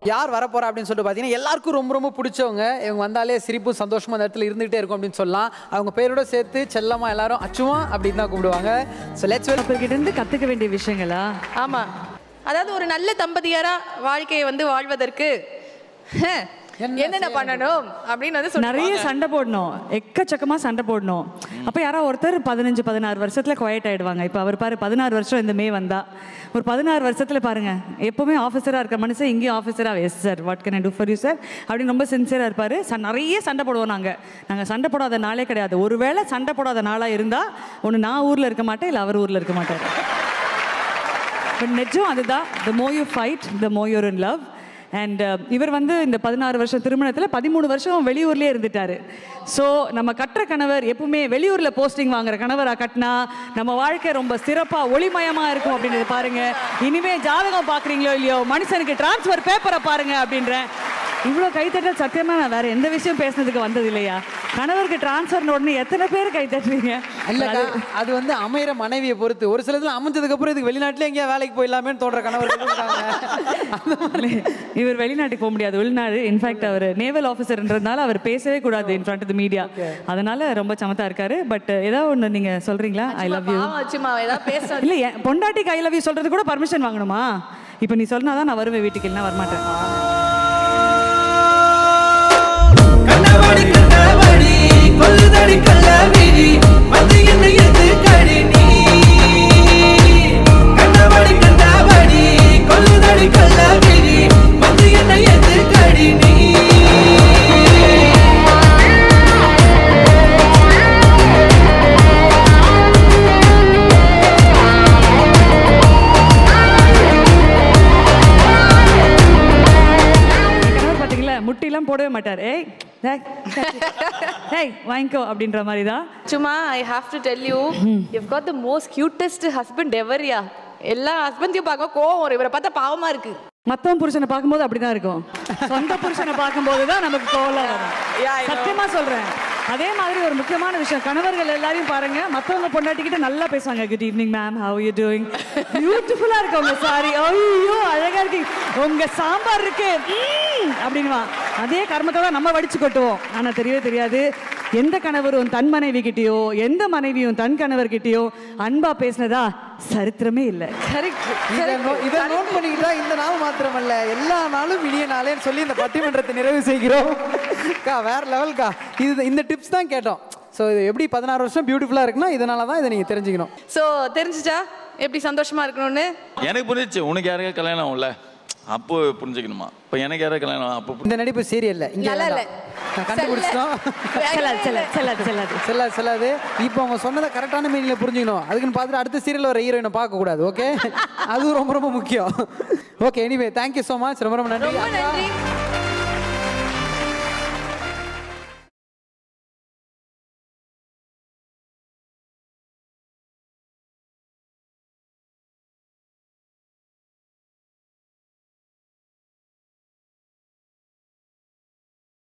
யார் வரப்போறா அப்படின்னு சொல்லிட்டு பார்த்தீங்கன்னா எல்லாருக்கும் ரொம்ப ரொம்ப பிடிச்சவங்க இவங்க வந்தாலே சிரிப்பு சந்தோஷமா அந்த இடத்துல இருந்துகிட்டே இருக்கும் அப்படின்னு சொல்லலாம் அவங்க பேரோட சேர்த்து செல்லமா எல்லாரும் அச்சுமா அப்படின்னு தான் கூப்பிடுவாங்க ஸோ லெட்ஸ் கிட்ட இருந்து கத்துக்க வேண்டிய விஷயங்களா ஆமா அதாவது ஒரு நல்ல தம்பதியாரா வாழ்க்கையை வந்து வாழ்வதற்கு ஹ, என்னென்ன பண்ணணும் அப்படின்னு வந்து சொல்லுவாங்க. நிறைய சண்டை போடணும் எக்கச்சக்கமா சண்டை போடணும் அப்ப யாரோ ஒருத்தர் பதினஞ்சு பதினாறு வருஷத்துல குவைட் ஆயிடுவாங்க இப்ப அவர் பாரு பதினாறு வருஷம் இந்த மே வந்தா ஒரு பதினாறு வருஷத்துல பாருங்க எப்பவுமே ஆஃபீஸரா இருக்க மனுஷன் இங்கேயும் ஆஃபீஸரா yes sir what can I do for you sir அப்படின்னு ரொம்ப சின்சியரா இருப்பாரு ச- நிறைய சண்டை போடுவோம் நாங்க நாங்க சண்டை போடாத நாளே கிடையாது ஒருவேளை சண்டை போடாத நாளா இருந்தா ஒன்று நான் ஊர்ல இருக்க மாட்டேன் இல்லை அவர் ஊர்ல இருக்க மாட்டார் பட் நிஜம் அதுதான் த மோ யூ ஃபைட் த மோ யூர் இன் லவ் அண்ட் இவர் வந்து இந்த பதினாறு வருஷம் திருமணத்தில் பதிமூணு வருஷம் வெளியூர்லேயே இருந்துட்டாரு ஸோ நம்ம கட்டுற கணவர் எப்பவுமே வெளியூரில் போஸ்டிங் வாங்குற கணவராக கட்டினா நம்ம வாழ்க்கை ரொம்ப சிறப்பாக ஒளிமயமாக இருக்கும் அப்படின்றத பாருங்க இனிமே ஜாதகம் பார்க்குறீங்களோ இல்லையோ மனுஷனுக்கு டிரான்ஸ்ஃபர் பேப்பரை பாருங்க அப்படின்றேன் இவ்வளோ கைத்தட்டல் சத்தியமா நான் வேற எந்த விஷயம் பேசுனதுக்கு வந்தது இல்லையா கணவருக்கு டிரான்ஸ்ஃபர் உடனே எத்தனை பேர் கை தட்டுறீங்க இல்லக்கா அது வந்து அமையிற மனைவியை பொறுத்து ஒரு சிலதுல அமைஞ்சதுக்கு அப்புறம் இதுக்கு வெளிநாட்டுல எங்கேயா வேலைக்கு போயிடலாமேன்னு தோன்ற கணவர்கள் இருக்காங்க இவர் வெளிநாட்டுக்கு போக முடியாது வெளிநாடு இன்ஃபேக்ட் அவர் நேவல் ஆஃபீஸர்ன்றதுனால அவர் பேசவே கூடாது இன் ஃப்ரண்ட் ஆஃப் மீடியா அதனால ரொம்ப சமத்தா இருக்காரு பட் ஏதாவது ஒன்று நீங்க சொல்றீங்களா ஐ லவ் யூ பாவம் அச்சுமா ஏதாவது பேச இல்ல என் பொண்டாட்டிக்கு ஐ லவ் யூ சொல்றது கூட பர்மிஷன் வாங்கணுமா இப்போ நீ சொன்னாதான் நான் வருவேன் வீட்டுக்கு இல்லைன்னா வரமாட்டேன் கண்ணவாடி கண்ணவாடி கொல்லுதடி கள்ளவிரி வந்து என்ன எது கடி நீ கண்ணவாடி கண்ணவாடி கொல்லுதடி கள்ளவிரி வந்து என்ன எது கடி நீ என் கணவர் பாத்தீங்களா முட்டிலாம் போடவே மாட்டார் ஏய் டேய், ஏய் வாங்கிக்கோ அப்படின்ற மாதிரி தான் சும்மா I have to tell you you've got the most cutest husband ever yeah எல்லா ஹஸ்பண்டையும் பார்க்க கோவம் வரும் இவரை பார்த்தா பாவமா இருக்கு மத்தவன் புருஷனை பார்க்கும்போது அப்படிதான் இருக்கும் சொந்த புருஷனை பார்க்கும்போது தான் நமக்கு கோவலாம் வரும் Yeah, I know. சத்தியமா சொல்றேன் அதே மாதிரி ஒரு முக்கியமான விஷயம் கணவர்கள் எல்லாரையும் பாருங்க மத்தவங்க பொண்டாட்டிக்கிட்ட நல்லா பேசுவாங்க good evening ma'am how you doing பியூட்டிஃபுல்லா இருக்கு உங்க சாரி ஐயோ அழகா இருக்கு உங்க சாம்பார் இருக்கு ம்ம், அப்படின்னுவா அதே கர்மத்தை தான் நம்ம வடிச்சு கொட்டுவோம் ஆனா தெரியவே தெரியாது எந்த கணவரும் தன் மனைவி கிட்டயோ எந்த மனைவியும் தன் கணவர் கிட்டயோ அன்பா பேசினதா சரித்திரமே இல்லை கரெக்ட் இதை நோ- இதை நோட் பண்ணிக்கிட்டா இந்த நாள் மாத்திரமல்ல எல்லா நாளும் இனிய நாளேன்னு சொல்லி இந்த பட்டிமன்றத்தை நிறைவு செய்கிறோம் அக்கா வேற லெவல்க்கா இது இந்த டிப்ஸ் தான் கேட்டோம் ஸோ இது எப்படி பதினாறு வருஷம் பியூட்டிஃபுல்லாக இருக்குன்னா இதனால தான் இதை நீங்கள் தெரிஞ்சுக்கணும் ஸோ தெரிஞ்சுச்சா எப்படி சந்தோஷமா இருக்கணும்னு எனக்கு புரிஞ்சிச்சு உனக்கு யாருக்கா கல்யாணம் ஆகும்ல அப்போ புரிஞ்சுக்கணுமா இப்போ எனக்கு யாராவது கல்யாணம் ஆகும், அப்போ புரி- இந்த நடிப்பு சீரியல்ல இங்கே நல்லா இல்ல. நான் கண்டுபிடிச்சிட்டோம் செல்லாது செல்லாது செல்லாது செல்லாது செல்லாது செல்லாது இப்போ அவங்க சொன்னதை கரெக்டான மீனிங்ல புரிஞ்சுக்கணும் அதுக்குன்னு பார்த்துட்டு அடுத்த சீரியல் வர ஹீரோயினை பார்க்கக்கூடாது ஓகே அதுவும் ரொம்ப ரொம்ப முக்கியம் okay anyway thank you so much ரொம்ப ரொம்ப நன்றி ரொம்ப நன்றி